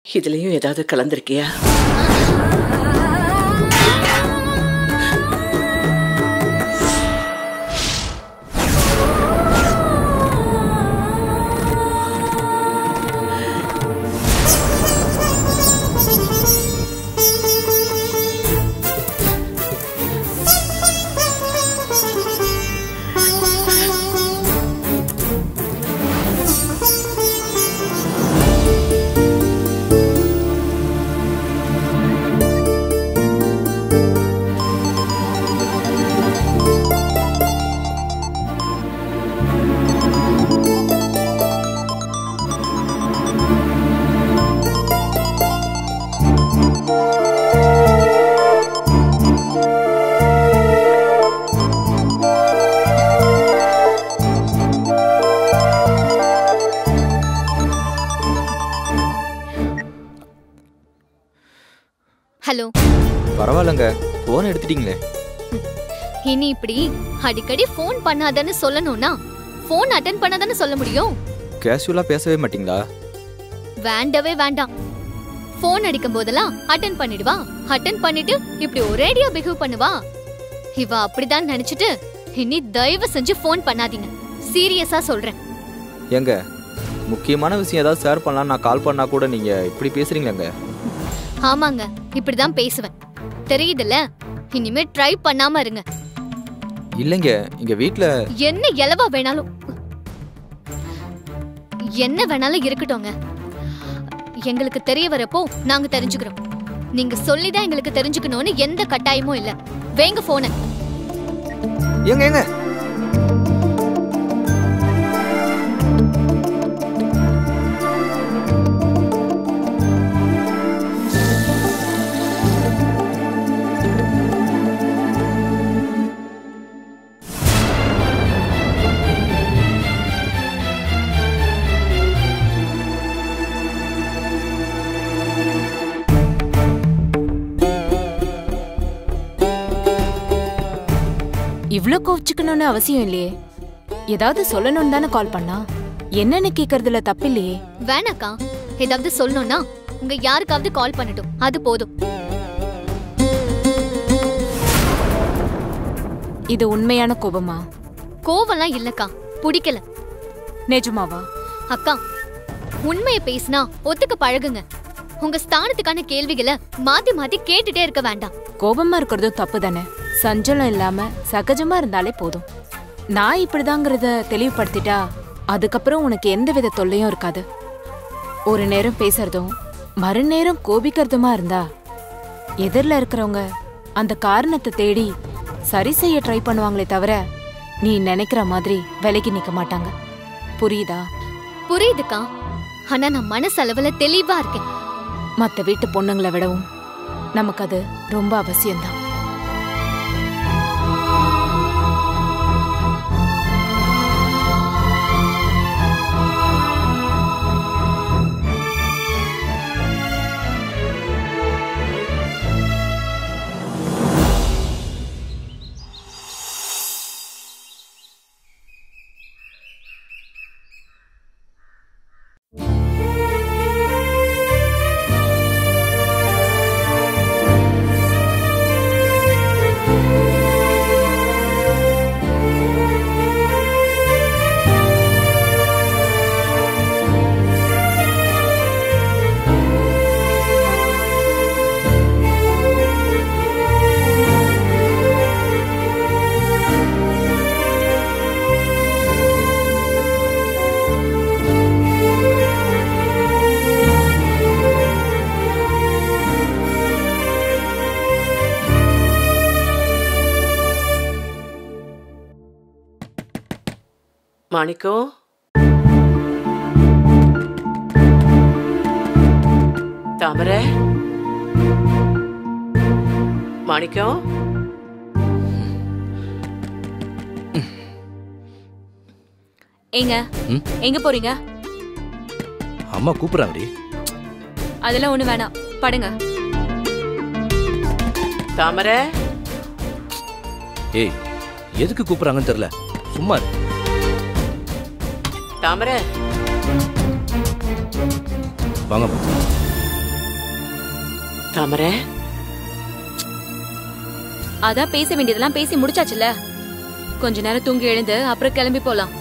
இதுலயும் ஏதாவது கலந்திருக்கியா ஹலோ பரவாயில்லங்க ஃபோன் எடுத்துட்டீங்களே இனி இப்படி அடிக்கடி ஃபோன் பண்ணாதன்னு சொல்லணும்னா ஃபோன் அட்டன் பண்ணாதானே சொல்ல முடியும் கேஷுவலாக பேசவே மாட்டீங்களா வேண்டவே வேண்டாம் ஃபோன் அடிக்கும் போதெல்லாம் அட்டன் பண்ணிடுவா அட்டன் பண்ணிட்டு இப்படி ஒரேடியா பிஹேவ் பண்ணுவா இவ அப்படிதான் நினைச்சிட்டு இனி தயவு செஞ்சு ஃபோன் பண்ணாதீங்க சீரியஸா சொல்றேன் ஏங்க முக்கியமான விஷயம் ஏதாவது ஷேர் பண்ணலாம் நான் கால் பண்ணா கூட நீங்க இப்படி பேசுறீங்களேங்க ஆமாங்க இப்படிதான் பேசுவேன் தெரியுதுல்ல இனிமே ட்ரை பண்ணாம இருங்க இல்லைங்க இங்க வீட்ல என்ன எலவா வேணாலும் என்ன வேணாலும் இருக்கட்டும்ங்க எங்களுக்கு தெரிய வரப்போ நாங்க தெரிஞ்சுக்கிறோம் நீங்க சொல்லிதான் எங்களுக்கு தெரிஞ்சுக்கணும்னு எந்த கட்டாயமும் இல்ல வேங்க போன ஏங்க ஏங்க இவ்ளோ கோவிச்சுக்கணும்னு அவசியம் இல்லையே ஏதாவது சொல்லணும்னு தானே கால் பண்ணா என்னன்னு கேக்குறதுல தப்பில்லையே வேணாக்கா ஏதாவது சொல்லணும்னா உங்க யாருக்காவது கால் பண்ணட்டும் அது போதும் இது உண்மையான கோபமா கோவம்லாம் இல்லக்கா பிடிக்கல நிஜமாவா அக்கா உண்மையை பேசினா ஒத்துக்க பழகுங்க உங்க ஸ்தானத்துக்கான கேள்விகளை மாத்தி மாத்தி கேட்டுட்டே இருக்க வேண்டாம் கோபமா இருக்கிறதும் தப்பு தானே சஞ்சலம் இல்லாம சகஜமா இருந்தாலே போதும் நான் இப்படிதாங்கிறத தெளிவுபடுத்திட்டா அதுக்கப்புறம் உனக்கு எந்த வித தொல்லையும் இருக்காது ஒரு நேரம் பேசுறதும் மறுநேரம் கோபிக்கிறதுமா இருந்தா எதிரில் இருக்கிறவங்க அந்த காரணத்தை தேடி சரி செய்ய ட்ரை பண்ணுவாங்களே தவிர நீ நினைக்கிற மாதிரி விலைக்கு நிக்க மாட்டாங்க புரியுதா புரியுதுக்கா ஆனா நான் மனசளவுல தெளிவா இருக்கேன் மத்த வீட்டு பொண்ணுங்களை விடவும் நமக்கு அது ரொம்ப அவசியம்தான் மாணிக்கம் தாமரை மாணிக்கம் ஏங்க ம்? எங்க போறீங்க அம்மா கூப்பிடுறாங்கடி அதெல்லாம் ஒண்ணு வேணாம் படுங்க தாமரை ஏய் எதுக்கு கூப்பிடுறாங்கன்னு தெரியல சும்மா இரு. தாமரை வாங்க அம்மா. தாமரை அதான் பேச வேண்டியதெல்லாம் பேசி முடிச்சாச்சுல கொஞ்ச நேரம் தூங்கி எழுந்து அப்புறம் கிளம்பி போலாம்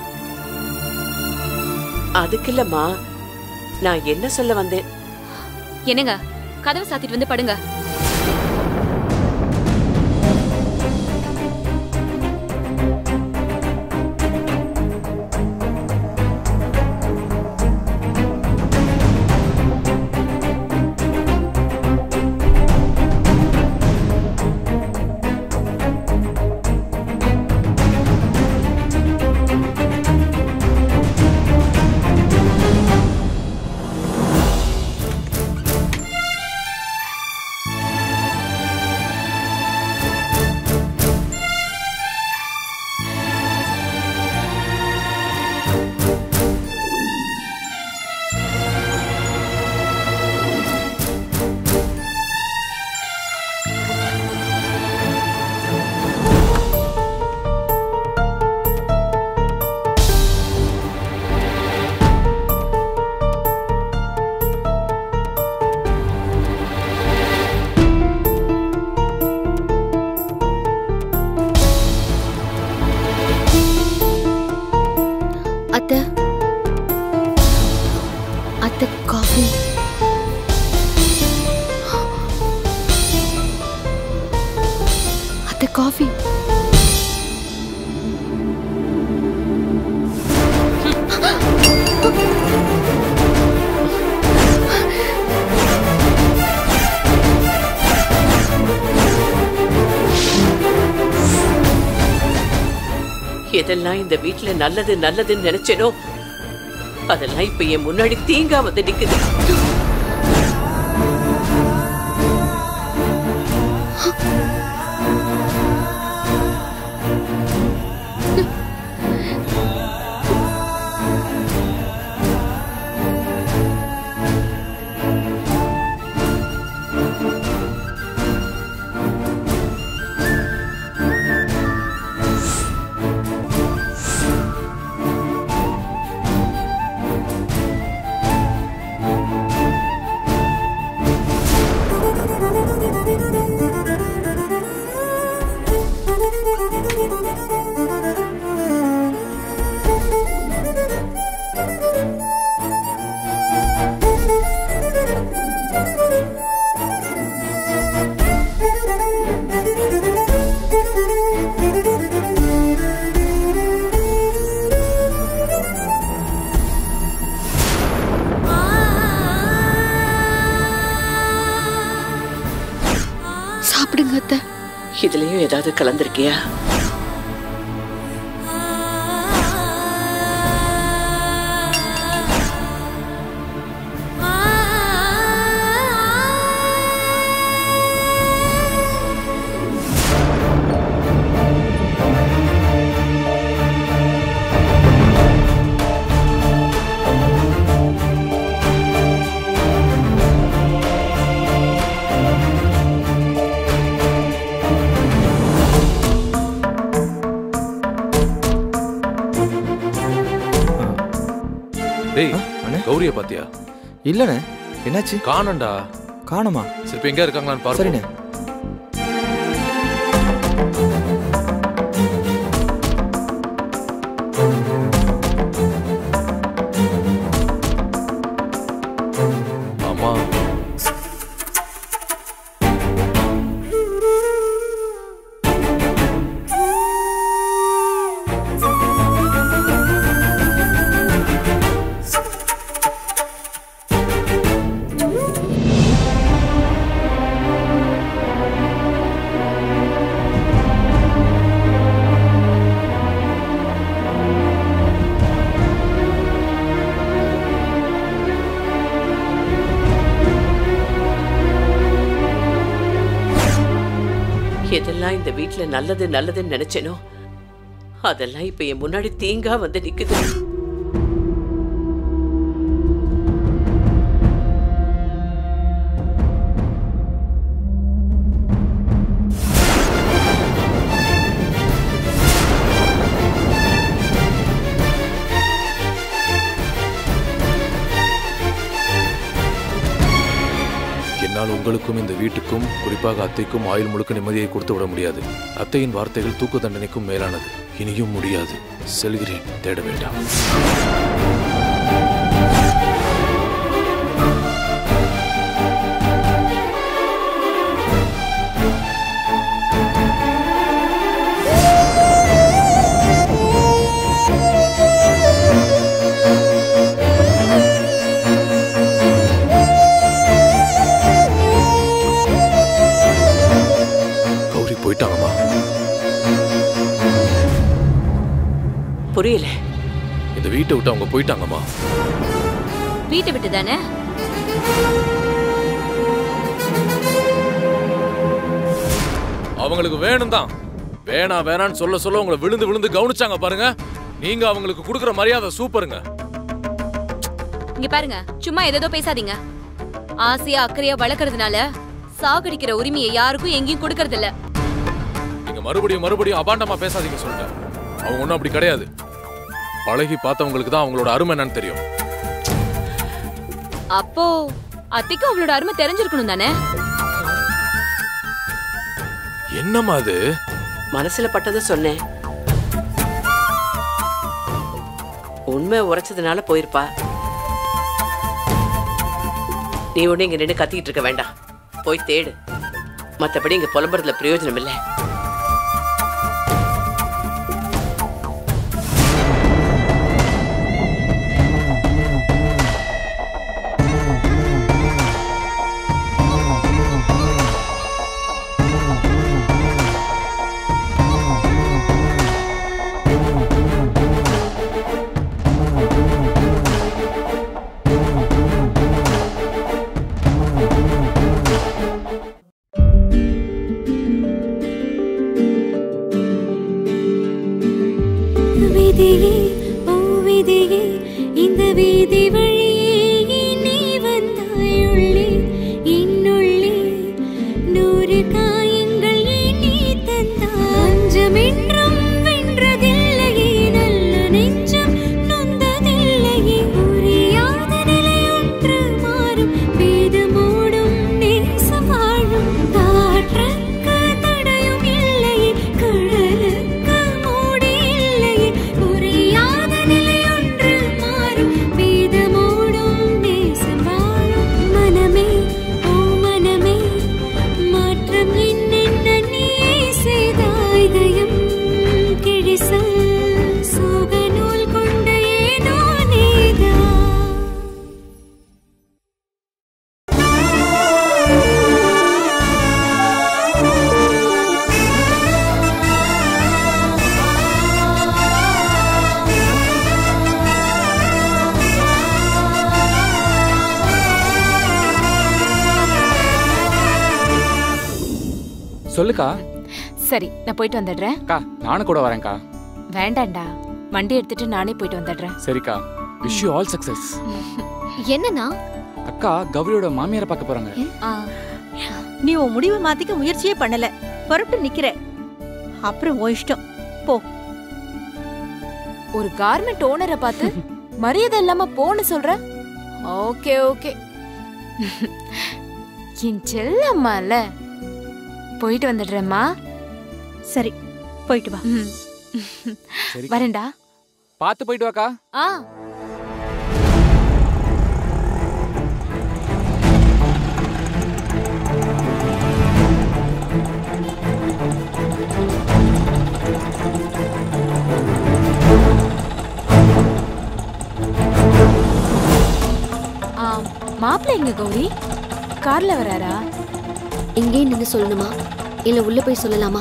அதுக்கு இல்லம்மா நான் என்ன சொல்ல வந்தேன் என்னங்க கதவை சாத்திட்டு வந்து படுங்க அத்தை அத்தை காஃபி அத்தை காஃபி எதெல்லாம் இந்த வீட்ல நல்லது நல்லதுன்னு நினைச்சேனோ அதெல்லாம் இப்ப என் முன்னாடி தீங்கா வந்து நிக்குது சாப்பிடுங்க அத்தை இதுலயும் ஏதாவது கலந்திருக்கியா டேய் அண்ணே கௌரிய பாத்தியா இல்லைண்ணே என்னாச்சு காணண்டா காணுமா சரி இப்ப எங்க இருக்காங்களான்னு பாரு சரிண்ணே ஆமா எதெல்லாம் இந்த வீட்ல நல்லது நல்லதுன்னு நினைச்சேனோ அதெல்லாம் இப்ப என் முன்னாடி தீங்கா வந்து நிக்குது என்னால உங்களுக்கும் இந்த வீட்டுக்கும் குறிப்பாக அத்தைக்கும் ஆயுள் முழுக்க நிம்மதியை கொடுத்து விட முடியாது அத்தையின் வார்த்தைகள் தூக்கு தண்டனைக்கும் மேலானது இனியும் முடியாது செல்கிறேன் தேட வேண்டாம் கௌரி போயிட்டாங்கம்மா புரியல இந்த வீட்டை விட்டு அவங்க போயிட்டாங்கம்மா வீட்டை விட்டு தானே அவங்களுக்கு வேணும் தான் வேணா வேணான்னு சொல்ல சொல்ல உங்களை விழுந்து விழுந்து கவனிச்சாங்க பாருங்க நீங்க அவங்களுக்கு கொடுக்குற மரியாதை சூப்பருங்க இங்க பாருங்க சும்மா ஏதேதோ பேசாதீங்க ஆசையா அக்கறையா வளர்க்கறதுனால சாகடிக்கிற உரிமையை யாருக்கும் எங்கேயும் கொடுக்கறது இல்ல நீங்க மறுபடியும் மறுபடியும் அபாண்டமா பேசாதீங்க சொல்லுங்க அவங்க ஒன்றும் அப்படி கிடையாது பழகி பார்த்தவங்களுக்கு தான் அவங்களோட அருமை என்னன்னு தெரியும் அப்போ அத்தைக்கு அவளோட அருமை தெரிஞ்சிருக்கணும் தானே என்னம்மா அது மனசுல பட்டதை சொன்னேன் உண்மை உரைச்சதுனால போயிருப்பா நீ ஒண்ணு இங்க நின்று கத்திக்கிட்டு இருக்க வேண்டாம் போய் தேடு மத்தபடி இங்க புலம்புறதுல பிரயோஜனம் இல்லை விதியே ஓ விதியே இந்த வீதி வழியே நீ வந்தாயுள்ளே என்னுள்ளே நூறு காயங்கள் நீ தந்தாய் அஞ்சமென்றும் வென்றதில்லையே நல்ல நெஞ்சம் நொந்ததில்லையே புரியாத நிலை ஒன்று மாறும் வேதமோடும் நேசம் வாழும் காற்றுக்கு தடையும் இல்லையே கடலுக்கு மூடி இல்லையே புரியாத நிலை ஒன்று மாறும் வேதமோடும் நேசம் வாழும் மனமே ஓ மனமே மாற்றம் என்னென்ன நீயே செய்தாய் இதயம் கிழிசல் சோக நூல் கொண்ட ஏனோ நீதான் சொல்லுக்கா சரி நான் போயிட்டு வந்துடுறேன் அக்கா நானும் கூட வரேன்க்கா வேண்டாம்டா வண்டி எடுத்துட்டு நானே போயிட்டு வந்துடுறேன் சரிக்கா விஷ் யூ ஆல் சக்சஸ் என்னன்னா அக்கா கௌரியோட மாமியாரை பார்க்க போறாங்க நீ உன் முடிவை மாத்திக்க முயற்சியே பண்ணல புறப்பட்டு நிக்கிற அப்புறம் உன் இஷ்டம் போ ஒரு கார்மெண்ட் ஓனரை பார்த்து மரியாதை இல்லாம போன்னு சொல்ற ஓகே ஓகே என் செல்லம்மால போயிட்டு வந்துடுறேம்மா சரி போயிட்டு வா ம். சரி வரேன்டா பார்த்து போயிட்டு வாக்கா ஆ ஆ மாப்பிள்ளை எங்க கௌரி கார்ல வராரா இங்கே நின்று சொல்லணுமா இல்ல உள்ள போய் சொல்லலாமா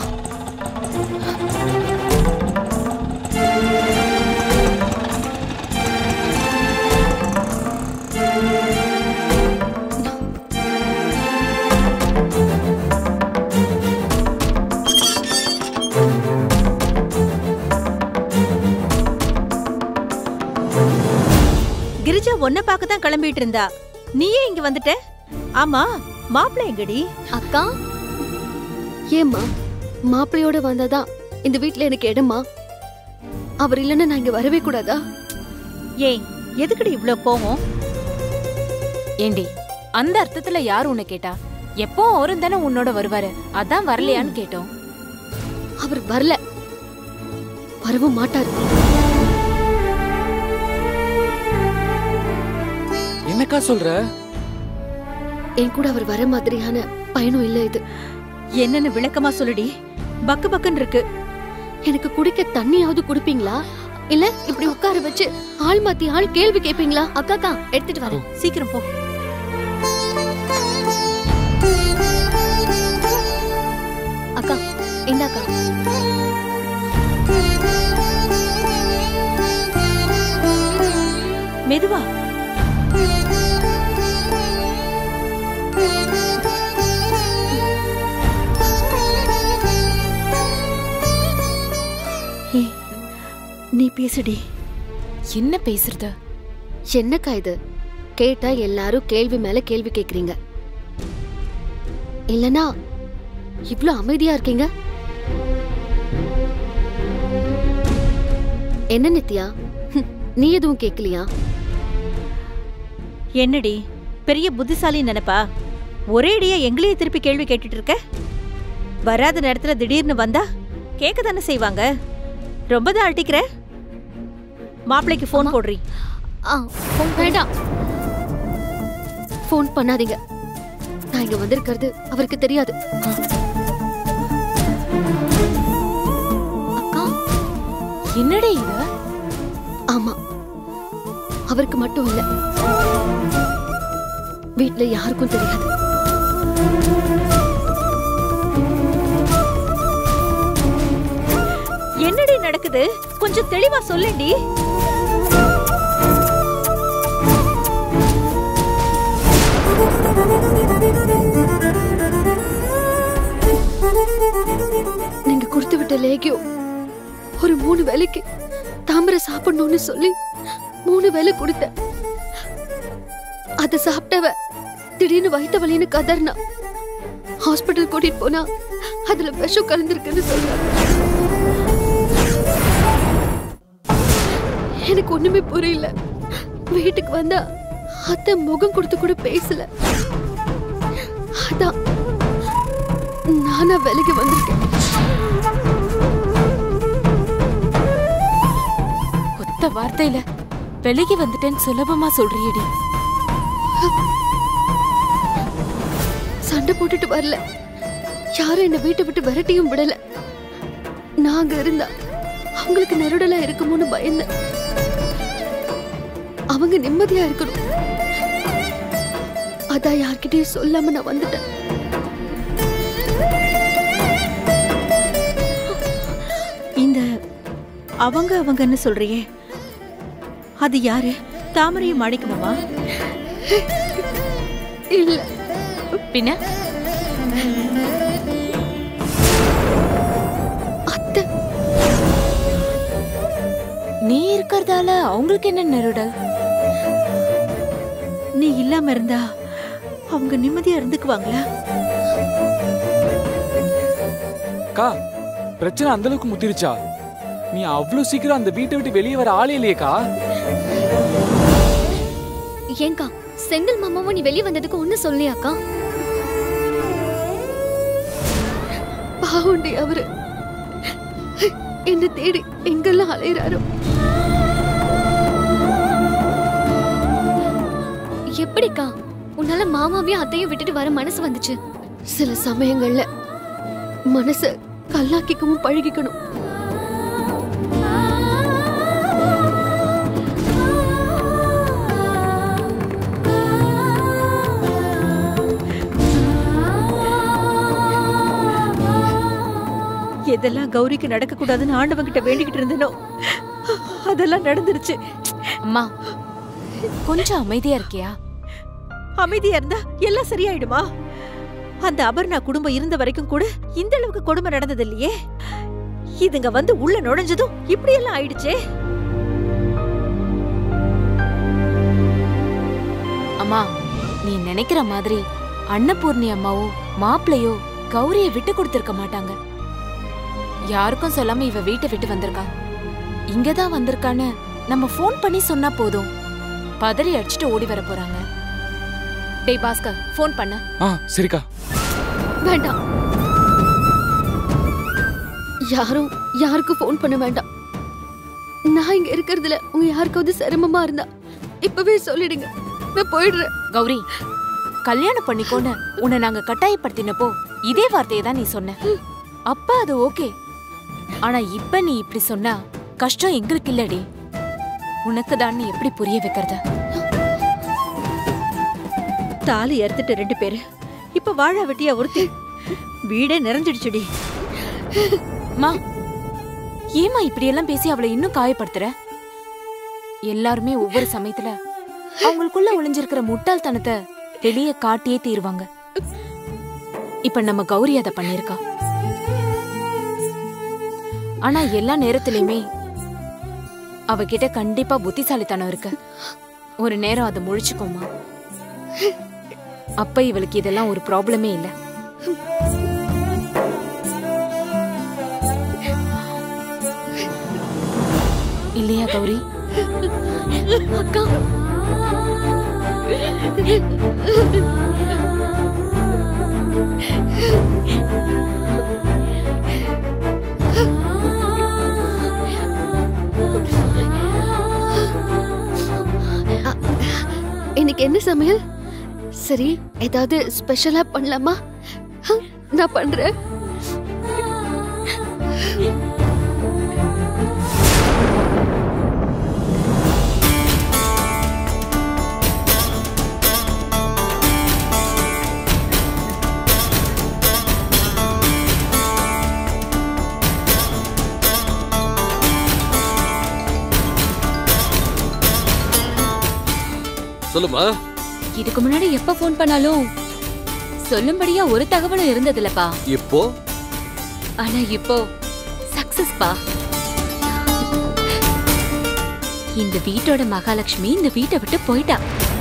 கிரிஜா உன்னை பார்க்க தான் கிளம்பிட்டு இருந்தா நீயே இங்க வந்துட்ட ஆமா மாப்பிள்ளை எங்கடி அக்கா ஏம்மா மாப்பிள்ளையோட வந்தாதா இந்த வீட்ல எனக்கு இடமா அவர் இல்லைன்னா நான் இங்க வரவே கூடாதா ஏய் எதுக்குடி இவ்ளோ கோவம் ஏண்டி அந்த அர்த்தத்துல யார் உன்னை கேட்டா எப்போ அவரும் தானே உன்னோட வருவாரு அதான் வரலையான்னு கேட்டோம் அவர் வரல வரவும் மாட்டாரு என்னக்கா சொல்ற என் கூட அவர் வர மாதிரியான பயணம் இல்ல இது என்னன்னு விளக்கமா சொல்லுடி பக்கு பக்குன்னு இருக்கு எனக்கு குடிக்க தண்ணியாவது குடுப்பீங்களா இல்ல இப்படி உட்கார வச்சு ஆள் மாத்தி ஆள் கேள்வி கேப்பீங்களா அக்காக்கா எடுத்துட்டு வரேன் சீக்கிரம் போ அக்கா இந்தாக்கா மெதுவா ஏய், நீ பேசுடி என்ன பேசுறது என்னக்கா இது கேட்டா எல்லாரும் கேள்வி மேல கேள்வி கேக்குறீங்க இல்லனா இவ்ளோ அமைதியா இருக்கீங்க என்ன நித்யா ஹம், நீ எதுவும் கேக்கலையா என்னடி பெரிய புத்திசாலி நினைப்பா ஒரேடியா எங்களையே திருப்பி கேள்வி கேட்டுட்டு இருக்க வராத நேரத்துல திடீர்னு வந்தா கேட்க தானே செய்வாங்க ரொம்ப தான் அழட்டிக்கிற மாப்பிள்ளைக்கு ஃபோன் போடுறி ஆ ஃபோன் வேண்டாம் ஃபோன் பண்ணாதீங்க நான் இங்க வந்திருக்கிறது அவருக்கு தெரியாது அக்கா என்னடி இது ஆமா அவருக்கு மட்டும் இல்ல வீட்ல யாருக்கும் தெரியாது என்னடி நடக்குது கொஞ்சம் தெளிவா சொல்லேண்டி நீங்க கொடுத்து விட்ட லேகியம் ஒரு மூணு வேலைக்கு தாமரை சாப்பிடணும்னு சொல்லி மூணு வேலை கொடுத்தேன் அதை சாப்பிட்டவ திடீர்னு வயித்த வலின்னு கதர்னா ஹாஸ்பிட்டல் கூட்டிட்டு போனா அதுல விஷம் கலந்துருக்குன்னு சொல்றாங்க எனக்கு ஒண்ணுமே புரியல வீட்டுக்கு வந்தா அத்தை முகம் கொடுத்து கூட பேசல அதான் நானா வேலைக்கு வந்திருக்கேன் ஒத்த வார்த்தையில வெளியே வந்துட்டேன்னு சுலபமா சொல்றியடி சண்டை போட்டுட்டு வரல யாரும் என்ன வீட்டை விட்டு விரட்டியும் விடல நாங்க இருந்தா அவங்களுக்கு நெருடலா இருக்குமோன்னு பயந்தேன் அவங்க நிம்மதியா இருக்கணும் அதான் யார்கிட்டயும் சொல்லாம நான் வந்துட்டேன் இந்த அவங்க அவங்கன்னு சொல்றியே அது யாரு தாமரையும் மாணிக்கமாமா இல்ல பின்ன அத்தை நீ இருக்கறதால அவங்களுக்கு என்ன நெருடல் நீ இல்லாம இருந்தா அவங்க நிம்மதியா இருந்துக்குவாங்களா அக்கா பிரச்சனை அந்த அளவுக்கு முத்திருச்சா நீ அவ்வளவு சீக்கிரம் அந்த வீட்டை விட்டு வெளியே வர ஆளே இல்லையேக்கா ஏங்கா செந்தில் மாமாவும் நீ வெளியே வந்ததுக்கு ஒண்ணு சொல்லியாக்கா பாவுண்டி அவரு என்ன தேடி எங்கெல்லாம் அலையிறாரோ எப்படிக்கா உன்னால மாமாவையும் அத்தையும் விட்டுட்டு வர மனசு வந்துச்சு சில சமயங்கள்ல மனச கல்லாக்கிக்கவும் பழகிக்கணும் எதெல்லாம் கௌரிக்கு நடக்க கூடாதுன்னு ஆண்டவன் கிட்ட வேண்டிக்கிட்டு இருந்தனோ அதெல்லாம் நடந்துருச்சு அம்மா கொஞ்சம் அமைதியா இருக்கியா அமைதியா இருந்தா எல்லாம் சரியாயிடுமா அந்த அபர்ணா குடும்பம் இருந்த வரைக்கும் கூட இந்த அளவுக்கு கொடுமை நடந்தது இல்லையே இதுங்க வந்து உள்ள நுழைஞ்சதும் இப்படி எல்லாம் ஆயிடுச்சே அம்மா நீ நினைக்கிற மாதிரி அன்னபூர்ணி அம்மாவோ மாப்பிள்ளையோ கௌரிய விட்டு கொடுத்திருக்க மாட்டாங்க யாருக்கும் சொல்லாம இவ வீட்டை விட்டு வந்திருக்கா இங்கதான் வந்திருக்கான்னு நம்ம ஃபோன் பண்ணி சொன்னா போதும் பதறி அடிச்சுட்டு ஓடி வர போறாங்க டேய் பாஸ்கர் ஃபோன் பண்ண ஆ சரிக்கா வேண்டாம் யாரும் யாருக்கும் ஃபோன் பண்ண வேண்டாம் நான் இங்க இருக்கிறதுல உங்க யாருக்காவது சிரமமா இருந்தா இப்பவே சொல்லிடுங்க நான் போயிடுறேன் கௌரி கல்யாணம் பண்ணிக்கோன்னு உன்னை நாங்க கட்டாயப்படுத்தினப்போ இதே வார்த்தையை தான் நீ சொன்ன அப்ப அது ஓகே ஆனா இப்ப நீ இப்படி சொன்னா கஷ்டம் எங்களுக்கு இல்லடி உனக்கு தான் நீ எப்படி புரிய வைக்கிறது தாலி அறுத்துட்டு ரெண்டு பேரு இப்ப வாழ வெட்டியா ஒருத்தி வீடே நிறைஞ்சிடுச்சுடி மா ஏமா இப்படி எல்லாம் பேசி அவளை இன்னும் காயப்படுத்துற எல்லாருமே ஒவ்வொரு சமயத்துல அவங்களுக்குள்ள ஒளிஞ்சிருக்கிற முட்டாள்தனத்தை வெளிய காட்டியே தீருவாங்க இப்ப நம்ம கௌரி அதை பண்ணிருக்கா ஆனா எல்லா நேரத்திலயுமே அவகிட்ட கண்டிப்பா புத்திசாலித்தனம் இருக்கு ஒரு நேரம் அதை முழிச்சுக்கோமா அப்ப இவளுக்கு இதெல்லாம் ஒரு ப்ராப்ளமே இல்ல இல்லையா கௌரி அக்கா அ- இன்னைக்கு என்ன சமையல் சரி ஏதாவது ஸ்பெஷலா பண்ணலாமா ஹ, நான் பண்றேன் சொல்லுமா இதுக்கு முன்னாடி எப்ப ஃபோன் பண்ணாலும் சொல்லும்படியா ஒரு தகவலும் இருந்ததில்லப்பா இப்போ ஆனா இப்போ சக்சஸ் பா இந்த வீட்டோட மகாலட்சுமி இந்த வீட்டை விட்டு போயிட்டா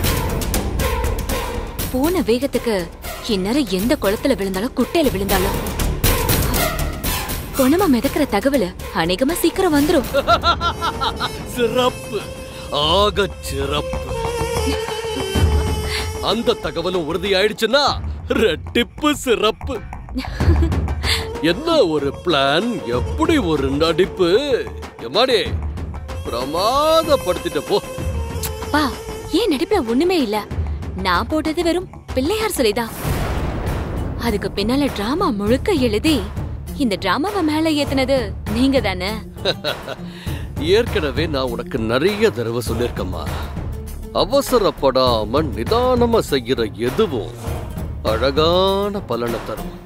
போன வேகத்துக்கு இந்நேரம் எந்த குளத்துல விழுந்தாலும் குட்டையில விழுந்தாலும் பொணமா மிதக்கிற தகவல் அநேகமா சீக்கிரம் வந்துரும் சிறப்பு ஆக சிறப்பு அந்த தகவலும் உறுதியாயிடுச்சுன்னா ரெட்டிப்பு சிறப்பு என்ன ஒரு பிளான் எப்படி ஒரு நடிப்பு எம்மாடி பிரமாதப்படுத்திட்ட போ பா ஏன் நடிப்புல ஒண்ணுமே இல்ல நான் போட்டது வெறும் பிள்ளையார் சொல்லிதான் அதுக்கு பின்னால டிராமா முழுக்க எழுதி இந்த டிராமாவை மேல ஏத்துனது நீங்க தானே ஏற்கனவே நான் உனக்கு நிறைய தடவை சொல்லியிருக்கேம்மா அவசரப்படாம நிதானமா செய்யற எதுவும் அழகான பலனை தரும்